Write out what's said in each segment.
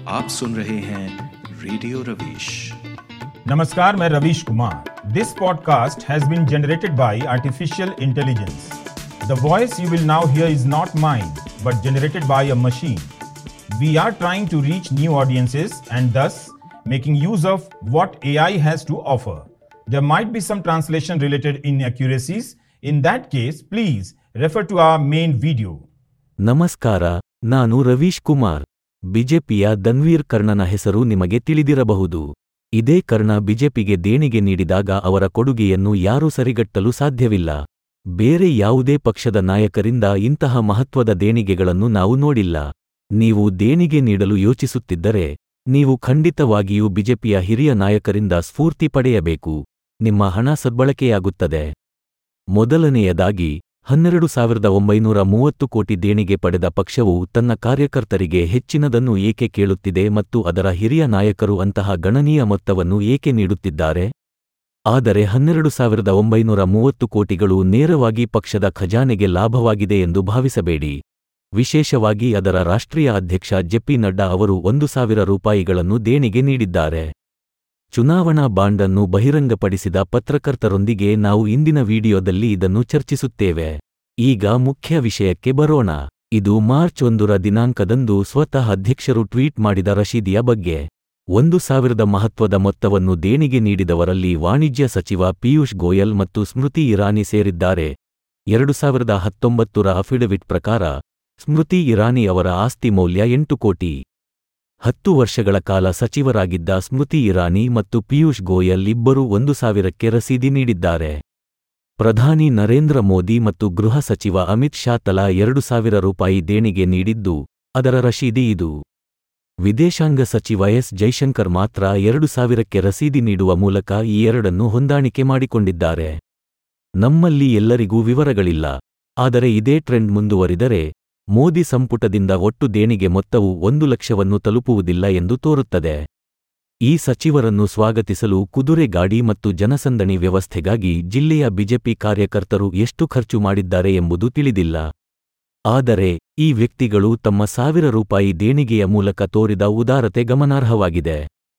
आप सुन रहे हैं रेडियो रवीश नमस्कार मैं Ravish Kumar this podcast has been generated by artificial intelligence the voice you will now hear is not mine but generated by a machine we are trying to reach new audiences and thus making use of what AI has to offer. There might be some translation related inaccuracies. In that case, please refer to our main video. ನಮಸ್ಕಾರ ನಾನು ರವೀಶ್ ಕುಮಾರ್ ಬಿಜೆಪಿಯ ಧನ್ವೀರ್ ಕರ್ಣನ ಹೆಸರು ನಿಮಗೆ ತಿಳಿದಿರಬಹುದು ಇದೇ ಕರ್ಣ ಬಿಜೆಪಿಗೆ ದೇಣಿಗೆ ನೀಡಿದಾಗ ಅವರ ಕೊಡುಗೆಯನ್ನು ಯಾರೂ ಸರಿಗಟ್ಟಲು ಸಾಧ್ಯವಿಲ್ಲ ಬೇರೆ ಯಾವುದೇ ಪಕ್ಷದ ನಾಯಕರಿಂದ ಇಂತಹ ಮಹತ್ವದ ದೇಣಿಗೆಗಳನ್ನು ನಾವು ನೋಡಿಲ್ಲ ನೀವು ದೇಣಿಗೆ ನೀಡಲು ಯೋಚಿಸುತ್ತಿದ್ದರೆ ನೀವು ಖಂಡಿತವಾಗಿಯೂ ಬಿಜೆಪಿಯ ಹಿರಿಯ ನಾಯಕರಿಂದ ಸ್ಫೂರ್ತಿ ಪಡೆಯಬೇಕು ನಿಮ್ಮ ಹಣ ಸದ್ಬಳಕೆಯಾಗುತ್ತದೆ ಮೊದಲನೆಯದಾಗಿ ಹನ್ನೆರಡು ಸಾವಿರದ ಒಂಬೈನೂರ ಮೂವತ್ತು ಕೋಟಿ ದೇಣಿಗೆ ಪಡೆದ ಪಕ್ಷವು ತನ್ನ ಕಾರ್ಯಕರ್ತರಿಗೆ ಹೆಚ್ಚಿನದನ್ನು ಏಕೆ ಕೇಳುತ್ತಿದೆ ಮತ್ತು ಅದರ ಹಿರಿಯ ನಾಯಕರು ಅಂತಹ ಗಣನೀಯ ಮೊತ್ತವನ್ನು ಏಕೆ ನೀಡುತ್ತಿದ್ದಾರೆ ಆದರೆ ಹನ್ನೆರಡು ಸಾವಿರದ ಒಂಬೈನೂರ ಮೂವತ್ತು ಕೋಟಿಗಳು ನೇರವಾಗಿ ಪಕ್ಷದ ಖಜಾನೆಗೆ ಲಾಭವಾಗಿದೆ ಎಂದು ಭಾವಿಸಬೇಡಿ ವಿಶೇಷವಾಗಿ ಅದರ ರಾಷ್ಟ್ರೀಯ ಅಧ್ಯಕ್ಷ ಜೆಪಿ ನಡ್ಡಾ ಅವರು ಒಂದು ಸಾವಿರ ರೂಪಾಯಿಗಳನ್ನು ದೇಣಿಗೆ ನೀಡಿದ್ದಾರೆ ಚುನಾವಣಾ ಬಾಂಡ್ ಅನ್ನು ಬಹಿರಂಗಪಡಿಸಿದ ಪತ್ರಕರ್ತರೊಂದಿಗೆ ನಾವು ಇಂದಿನ ವಿಡಿಯೋದಲ್ಲಿ ಇದನ್ನು ಚರ್ಚಿಸುತ್ತೇವೆ ಈಗ ಮುಖ್ಯ ವಿಷಯಕ್ಕೆ ಬರೋಣ ಇದು ಮಾರ್ಚ್ ಒಂದರ ದಿನಾಂಕದಂದು ಸ್ವತಃ ಅಧ್ಯಕ್ಷರು ಟ್ವೀಟ್ ಮಾಡಿದ ರಶೀದಿಯ ಬಗ್ಗೆ ಒಂದು ಸಾವಿರದ ಮಹತ್ವದ ಮೊತ್ತವನ್ನು ದೇಣಿಗೆ ನೀಡಿದವರಲ್ಲಿ ವಾಣಿಜ್ಯ ಸಚಿವ ಪಿಯೂಷ್ ಗೋಯಲ್ ಮತ್ತು ಸ್ಮೃತಿ ಇರಾನಿ ಸೇರಿದ್ದಾರೆ ಎರಡು ಸಾವಿರದ ಹತ್ತೊಂಬತ್ತರ ಅಫಿಡವಿಟ್ ಪ್ರಕಾರ ಸ್ಮೃತಿ ಇರಾನಿ ಅವರ ಆಸ್ತಿ ಮೌಲ್ಯ ಎಂಟು ಕೋಟಿ ಹತ್ತು ವರ್ಷಗಳ ಕಾಲ ಸಚಿವರಾಗಿದ್ದ ಸ್ಮೃತಿ ಇರಾನಿ ಮತ್ತು ಪಿಯೂಷ್ ಗೋಯಲ್ ಇಬ್ಬರೂ ಒಂದು ಸಾವಿರಕ್ಕೆ ರಸೀದಿ ನೀಡಿದ್ದಾರೆ ಪ್ರಧಾನಿ ನರೇಂದ್ರ ಮೋದಿ ಮತ್ತು ಗೃಹ ಸಚಿವ ಅಮಿತ್ ಶಾ ತಲಾ ಎರಡು ಸಾವಿರ ರೂಪಾಯಿ ದೇಣಿಗೆ ನೀಡಿದ್ದು ಅದರ ರಶೀದಿ ಇದು ವಿದೇಶಾಂಗ ಸಚಿವ ಎಸ್ ಜೈಶಂಕರ್ ಮಾತ್ರ ಎರಡು ಸಾವಿರಕ್ಕೆ ರಸೀದಿ ನೀಡುವ ಮೂಲಕ ಈ ಎರಡನ್ನು ಹೊಂದಾಣಿಕೆ ಮಾಡಿಕೊಂಡಿದ್ದಾರೆ ನಮ್ಮಲ್ಲಿ ಎಲ್ಲರಿಗೂ ವಿವರಗಳಿಲ್ಲ ಆದರೆ ಇದೇ ಟ್ರೆಂಡ್ ಮುಂದುವರಿದರೆ ಮೋದಿ ಸಂಪುಟದಿಂದ ಒಟ್ಟು ದೇಣಿಗೆ ಮೊತ್ತವು ಒಂದು ಲಕ್ಷವನ್ನು ತಲುಪುವುದಿಲ್ಲ ಎಂದು ತೋರುತ್ತದೆ ಈ ಸಚಿವರನ್ನು ಸ್ವಾಗತಿಸಲು ಕುದುರೆ ಗಾಡಿ ಮತ್ತು ಜನಸಂದಣಿ ವ್ಯವಸ್ಥೆಗಾಗಿ ಜಿಲ್ಲೆಯ ಬಿಜೆಪಿ ಕಾರ್ಯಕರ್ತರು ಎಷ್ಟು ಖರ್ಚು ಮಾಡಿದ್ದಾರೆ ಎಂಬುದು ತಿಳಿದಿಲ್ಲ ಆದರೆ ಈ ವ್ಯಕ್ತಿಗಳು ತಮ್ಮ ಸಾವಿರ ರೂಪಾಯಿ ದೇಣಿಗೆಯ ಮೂಲಕ ತೋರಿದ ಉದಾರತೆ ಗಮನಾರ್ಹವಾಗಿದೆ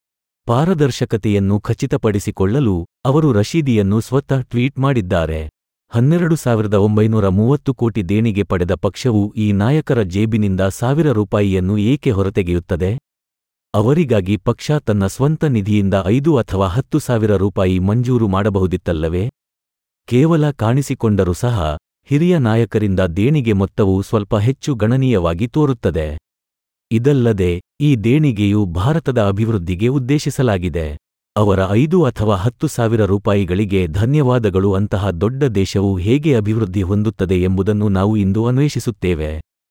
ಪಾರದರ್ಶಕತೆಯನ್ನು ಖಚಿತಪಡಿಸಿಕೊಳ್ಳಲು ಅವರು ರಶೀದಿಯನ್ನು ಸ್ವತಃ ಟ್ವೀಟ್ ಮಾಡಿದ್ದಾರೆ ಹನ್ನೆರಡು ಸಾವಿರದ ಒಂಬೈನೂರ ಮೂವತ್ತು ಕೋಟಿ ದೇಣಿಗೆ ಪಡೆದ ಪಕ್ಷವು ಈ ನಾಯಕರ ಜೇಬಿನಿಂದ ಸಾವಿರ ರೂಪಾಯಿಯನ್ನು ಏಕೆ ಹೊರತೆಗೆಯುತ್ತದೆ ಅವರಿಗಾಗಿ ಪಕ್ಷ ತನ್ನ ಸ್ವಂತ ನಿಧಿಯಿಂದ ಐದು ಅಥವಾ ಹತ್ತು ಸಾವಿರ ರೂಪಾಯಿ ಮಂಜೂರು ಮಾಡಬಹುದಿತ್ತಲ್ಲವೇ ಕೇವಲ ಕಾಣಿಸಿಕೊಂಡರೂ ಸಹ ಹಿರಿಯ ನಾಯಕರಿಂದ ದೇಣಿಗೆ ಮೊತ್ತವು ಸ್ವಲ್ಪ ಹೆಚ್ಚು ಗಣನೀಯವಾಗಿ ತೋರುತ್ತದೆ ಇದಲ್ಲದೆ ಈ ದೇಣಿಗೆಯು ಭಾರತದ ಅಭಿವೃದ್ಧಿಗೆ ಉದ್ದೇಶಿಸಲಾಗಿದೆ ಅವರ ಐದು ಅಥವಾ ಹತ್ತು ಸಾವಿರ ರೂಪಾಯಿಗಳಿಗೆ ಧನ್ಯವಾದಗಳು ಅಂತಹ ದೊಡ್ಡ ದೇಶವು ಹೇಗೆ ಅಭಿವೃದ್ಧಿ ಹೊಂದುತ್ತದೆ ಎಂಬುದನ್ನು ನಾವು ಇಂದು ಅನ್ವೇಷಿಸುತ್ತೇವೆ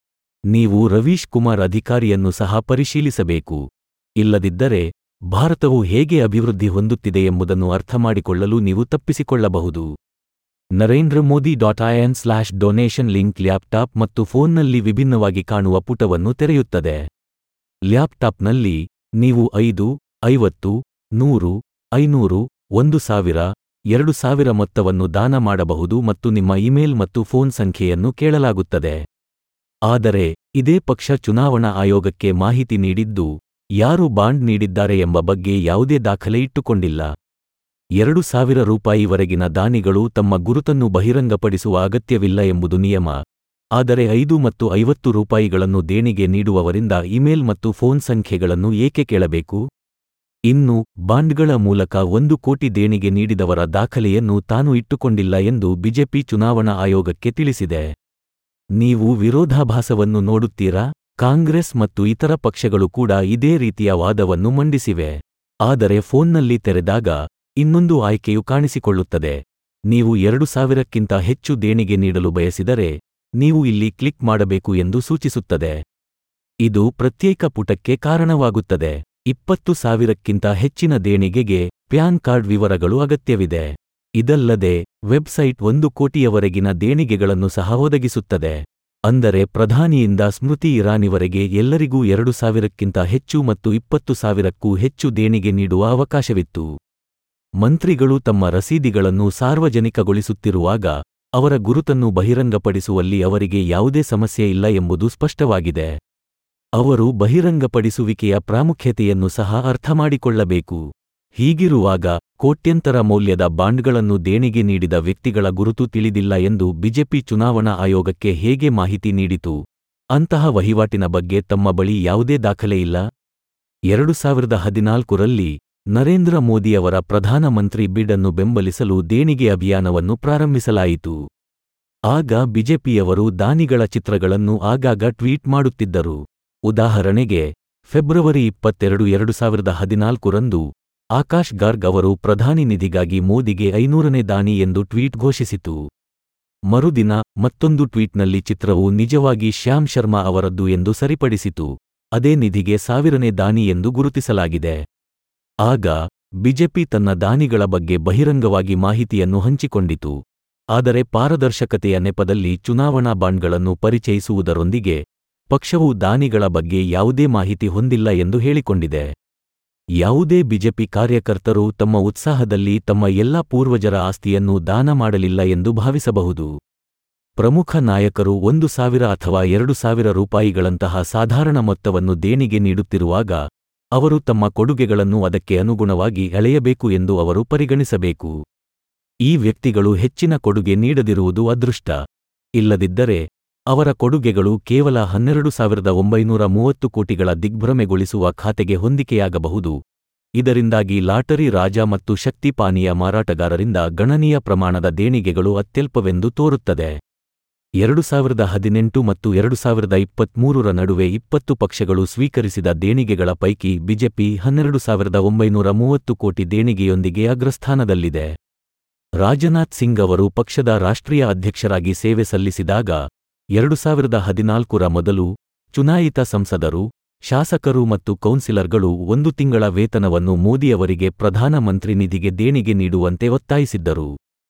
ನೀವು ರವೀಶ್ ಕುಮಾರ್ ಅಧಿಕಾರಿಯನ್ನು ಸಹ ಪರಿಶೀಲಿಸಬೇಕು ಇಲ್ಲದಿದ್ದರೆ ಭಾರತವು ಹೇಗೆ ಅಭಿವೃದ್ಧಿ ಹೊಂದುತ್ತಿದೆ ಎಂಬುದನ್ನು ಅರ್ಥಮಾಡಿಕೊಳ್ಳಲು ನೀವು ತಪ್ಪಿಸಿಕೊಳ್ಳಬಹುದು Narendra Modi dot IN slash donation link laptop ಮತ್ತು ಫೋನ್ನಲ್ಲಿ ವಿಭಿನ್ನವಾಗಿ ಕಾಣುವ ಪುಟವನ್ನು ತೆರೆಯುತ್ತದೆ ಲ್ಯಾಪ್ಟಾಪ್ನಲ್ಲಿ ನೀವು ಐದು ಐವತ್ತು ನೂರು ಐನೂರು ಒಂದು ಸಾವಿರ ಎರಡು ಸಾವಿರ ಮೊತ್ತವನ್ನು ದಾನ ಮಾಡಬಹುದು ಮತ್ತು ನಿಮ್ಮ ಇಮೇಲ್ ಮತ್ತು ಫೋನ್ ಸಂಖ್ಯೆಯನ್ನು ಕೇಳಲಾಗುತ್ತದೆ ಆದರೆ ಇದೇ ಪಕ್ಷ ಚುನಾವಣಾ ಆಯೋಗಕ್ಕೆ ಮಾಹಿತಿ ನೀಡಿದ್ದು ಯಾರು ಬಾಂಡ್ ನೀಡಿದ್ದಾರೆ ಎಂಬ ಬಗ್ಗೆ ಯಾವುದೇ ದಾಖಲೆ ಇಟ್ಟುಕೊಂಡಿಲ್ಲ ಎರಡು ಸಾವಿರ ರೂಪಾಯಿವರೆಗಿನ ದಾನಿಗಳು ತಮ್ಮ ಗುರುತನ್ನು ಬಹಿರಂಗಪಡಿಸುವ ಅಗತ್ಯವಿಲ್ಲ ಎಂಬುದು ನಿಯಮ ಆದರೆ ಐದು ಮತ್ತು ಐವತ್ತು ರೂಪಾಯಿಗಳನ್ನು ದೇಣಿಗೆ ನೀಡುವವರಿಂದ ಇಮೇಲ್ ಮತ್ತು ಫೋನ್ ಸಂಖ್ಯೆಗಳನ್ನು ಏಕೆ ಕೇಳಬೇಕು ಇನ್ನು ಬಾಂಡ್ಗಳ ಮೂಲಕ ಒಂದು ಕೋಟಿ ದೇಣಿಗೆ ನೀಡಿದವರ ದಾಖಲೆಯನ್ನು ತಾನು ಇಟ್ಟುಕೊಂಡಿಲ್ಲ ಎಂದು ಬಿಜೆಪಿ ಚುನಾವಣಾ ಆಯೋಗಕ್ಕೆ ತಿಳಿಸಿದೆ ನೀವು ವಿರೋಧಾಭಾಸವನ್ನು ನೋಡುತ್ತೀರಾ ಕಾಂಗ್ರೆಸ್ ಮತ್ತು ಇತರ ಪಕ್ಷಗಳು ಕೂಡ ಇದೇ ರೀತಿಯ ವಾದವನ್ನು ಮಂಡಿಸಿವೆ ಆದರೆ ಫೋನ್ನಲ್ಲಿ ತೆರೆದಾಗ ಇನ್ನೊಂದು ಆಯ್ಕೆಯು ಕಾಣಿಸಿಕೊಳ್ಳುತ್ತದೆ ನೀವು ಎರಡು ಸಾವಿರಕ್ಕಿಂತ ಹೆಚ್ಚು ದೇಣಿಗೆ ನೀಡಲು ಬಯಸಿದರೆ ನೀವು ಇಲ್ಲಿ ಕ್ಲಿಕ್ ಮಾಡಬೇಕು ಎಂದು ಸೂಚಿಸುತ್ತದೆ ಇದು ಪ್ರತ್ಯೇಕ ಪುಟಕ್ಕೆ ಕಾರಣವಾಗುತ್ತದೆ ಇಪ್ಪತ್ತು ಸಾವಿರಕ್ಕಿಂತ ಹೆಚ್ಚಿನ ದೇಣಿಗೆಗೆ ಪ್ಯಾನ್ ಕಾರ್ಡ್ ವಿವರಗಳು ಅಗತ್ಯವಿದೆ ಇದಲ್ಲದೆ ವೆಬ್ಸೈಟ್ ಒಂದು ಕೋಟಿಯವರೆಗಿನ ದೇಣಿಗೆಗಳನ್ನು ಸಹ ಒದಗಿಸುತ್ತದೆ ಅಂದರೆ ಪ್ರಧಾನಿಯಿಂದ ಸ್ಮೃತಿ ಇರಾನಿವರೆಗೆ ಎಲ್ಲರಿಗೂ ಎರಡು ಸಾವಿರಕ್ಕಿಂತ ಹೆಚ್ಚು ಮತ್ತು ಇಪ್ಪತ್ತು ಸಾವಿರಕ್ಕೂ ಹೆಚ್ಚು ದೇಣಿಗೆ ನೀಡುವ ಅವಕಾಶವಿತ್ತು ಮಂತ್ರಿಗಳು ತಮ್ಮ ರಸೀದಿಗಳನ್ನು ಸಾರ್ವಜನಿಕಗೊಳಿಸುತ್ತಿರುವಾಗ ಅವರ ಗುರುತನ್ನು ಬಹಿರಂಗಪಡಿಸುವಲ್ಲಿ ಅವರಿಗೆ ಯಾವುದೇ ಸಮಸ್ಯೆ ಇಲ್ಲ ಎಂಬುದು ಸ್ಪಷ್ಟವಾಗಿದೆ ಅವರು ಬಹಿರಂಗಪಡಿಸುವಿಕೆಯ ಪ್ರಾಮುಖ್ಯತೆಯನ್ನು ಸಹ ಅರ್ಥಮಾಡಿಕೊಳ್ಳಬೇಕು ಹೀಗಿರುವಾಗ ಕೋಟ್ಯಂತರ ಮೌಲ್ಯದ ಬಾಂಡ್ಗಳನ್ನು ದೇಣಿಗೆ ನೀಡಿದ ವ್ಯಕ್ತಿಗಳ ಗುರುತು ತಿಳಿದಿಲ್ಲ ಎಂದು ಬಿಜೆಪಿ ಚುನಾವಣಾ ಆಯೋಗಕ್ಕೆ ಹೇಗೆ ಮಾಹಿತಿ ನೀಡಿತು ಅಂತಹ ವಹಿವಾಟಿನ ಬಗ್ಗೆ ತಮ್ಮ ಬಳಿ ಯಾವುದೇ ದಾಖಲೆ ಇಲ್ಲ ಎರಡು ಸಾವಿರದ ಹದಿನಾಲ್ಕರಲ್ಲಿ ನರೇಂದ್ರ ಮೋದಿಯವರ ಪ್ರಧಾನಮಂತ್ರಿ ಬಿಡ್ ಅನ್ನು ಬೆಂಬಲಿಸಲು ದೇಣಿಗೆ ಅಭಿಯಾನವನ್ನು ಪ್ರಾರಂಭಿಸಲಾಯಿತು ಆಗ ಬಿಜೆಪಿಯವರು ದಾನಿಗಳ ಚಿತ್ರಗಳನ್ನು ಆಗಾಗ ಟ್ವೀಟ್ ಮಾಡುತ್ತಿದ್ದರು ಉದಾಹರಣೆಗೆ ಫೆಬ್ರವರಿ ಇಪ್ಪತ್ತೆರಡು ಎರಡು ಸಾವಿರದ ಹದಿನಾಲ್ಕರಂದು ಆಕಾಶ್ ಗರ್ಗ್ ಅವರು ಪ್ರಧಾನಿ ನಿಧಿಗಾಗಿ ಮೋದಿಗೆ ಐನೂರನೇ ದಾನಿ ಎಂದು ಟ್ವೀಟ್ ಘೋಷಿಸಿತು ಮರುದಿನ ಮತ್ತೊಂದು ಟ್ವೀಟ್ನಲ್ಲಿ ಚಿತ್ರವು ನಿಜವಾಗಿ ಶ್ಯಾಮ್ ಶರ್ಮಾ ಅವರದ್ದು ಎಂದು ಸರಿಪಡಿಸಿತು ಅದೇ ನಿಧಿಗೆ ಸಾವಿರನೇ ದಾನಿ ಎಂದು ಗುರುತಿಸಲಾಗಿದೆ ಆಗ ಬಿಜೆಪಿ ತನ್ನ ದಾನಿಗಳ ಬಗ್ಗೆ ಬಹಿರಂಗವಾಗಿ ಮಾಹಿತಿಯನ್ನು ಹಂಚಿಕೊಂಡಿತು ಆದರೆ ಪಾರದರ್ಶಕತೆಯ ನೆಪದಲ್ಲಿ ಚುನಾವಣಾ ಬಾಂಡ್ಗಳನ್ನು ಪರಿಚಯಿಸುವುದರೊಂದಿಗೆ ಪಕ್ಷವು ದಾನಿಗಳ ಬಗ್ಗೆ ಯಾವುದೇ ಮಾಹಿತಿ ಹೊಂದಿಲ್ಲ ಎಂದು ಹೇಳಿಕೊಂಡಿದೆ ಯಾವುದೇ ಬಿಜೆಪಿ ಕಾರ್ಯಕರ್ತರು ತಮ್ಮ ಉತ್ಸಾಹದಲ್ಲಿ ತಮ್ಮ ಎಲ್ಲ ಪೂರ್ವಜರ ಆಸ್ತಿಯನ್ನು ದಾನ ಮಾಡಲಿಲ್ಲ ಎಂದು ಭಾವಿಸಬಹುದು ಪ್ರಮುಖ ನಾಯಕರು ಒಂದು ಸಾವಿರ ಅಥವಾ ಎರಡು ಸಾವಿರ ರೂಪಾಯಿಗಳಂತಹ ಸಾಧಾರಣ ಮೊತ್ತವನ್ನು ದೇಣಿಗೆ ನೀಡುತ್ತಿರುವಾಗ ಅವರು ತಮ್ಮ ಕೊಡುಗೆಗಳನ್ನು ಅದಕ್ಕೆ ಅನುಗುಣವಾಗಿ ಎಳೆಯಬೇಕು ಎಂದು ಅವರು ಪರಿಗಣಿಸಬೇಕು ಈ ವ್ಯಕ್ತಿಗಳು ಹೆಚ್ಚಿನ ಕೊಡುಗೆ ನೀಡದಿರುವುದು ಅದೃಷ್ಟ ಇಲ್ಲದಿದ್ದರೆ ಅವರ ಕೊಡುಗೆಗಳು ಕೇವಲ ಹನ್ನೆರಡು ಸಾವಿರದ ಒಂಬೈನೂರ ಮೂವತ್ತು ಕೋಟಿಗಳ ದಿಗ್ಭ್ರಮೆಗೊಳಿಸುವ ಖಾತೆಗೆ ಹೊಂದಿಕೆಯಾಗಬಹುದು ಇದರಿಂದಾಗಿ ಲಾಟರಿ ರಾಜ ಮತ್ತು ಶಕ್ತಿ ಪಾನೀಯ ಮಾರಾಟಗಾರರಿಂದ ಗಣನೀಯ ಪ್ರಮಾಣದ ದೇಣಿಗೆಗಳು ಅತ್ಯಲ್ಪವೆಂದು ತೋರುತ್ತದೆ ಎರಡು ಸಾವಿರದ ಹದಿನೆಂಟು ಮತ್ತು ಎರಡು ಸಾವಿರದ ಇಪ್ಪತ್ಮೂರರ ನಡುವೆ ಇಪ್ಪತ್ತು ಪಕ್ಷಗಳು ಸ್ವೀಕರಿಸಿದ ದೇಣಿಗೆಗಳ ಪೈಕಿ ಬಿಜೆಪಿ ಹನ್ನೆರಡು ಸಾವಿರದ ಒಂಬೈನೂರ ಮೂವತ್ತು ಕೋಟಿ ದೇಣಿಗೆಯೊಂದಿಗೆ ಅಗ್ರಸ್ಥಾನದಲ್ಲಿದೆ ರಾಜನಾಥ್ ಸಿಂಗ್ ಅವರು ಪಕ್ಷದ ರಾಷ್ಟ್ರೀಯ ಅಧ್ಯಕ್ಷರಾಗಿ ಸೇವೆ ಸಲ್ಲಿಸಿದಾಗ ಎರಡು ಸಾವಿರದ ಹದಿನಾಲ್ಕರ ಮೊದಲು ಚುನಾಯಿತ ಸಂಸದರು ಶಾಸಕರು ಮತ್ತು ಕೌನ್ಸಿಲರ್ಗಳು ಒಂದು ತಿಂಗಳ ವೇತನವನ್ನು ಮೋದಿಯವರಿಗೆ ಪ್ರಧಾನಮಂತ್ರಿ ನಿಧಿಗೆ ದೇಣಿಗೆ ನೀಡುವಂತೆ ಒತ್ತಾಯಿಸಿದ್ದರು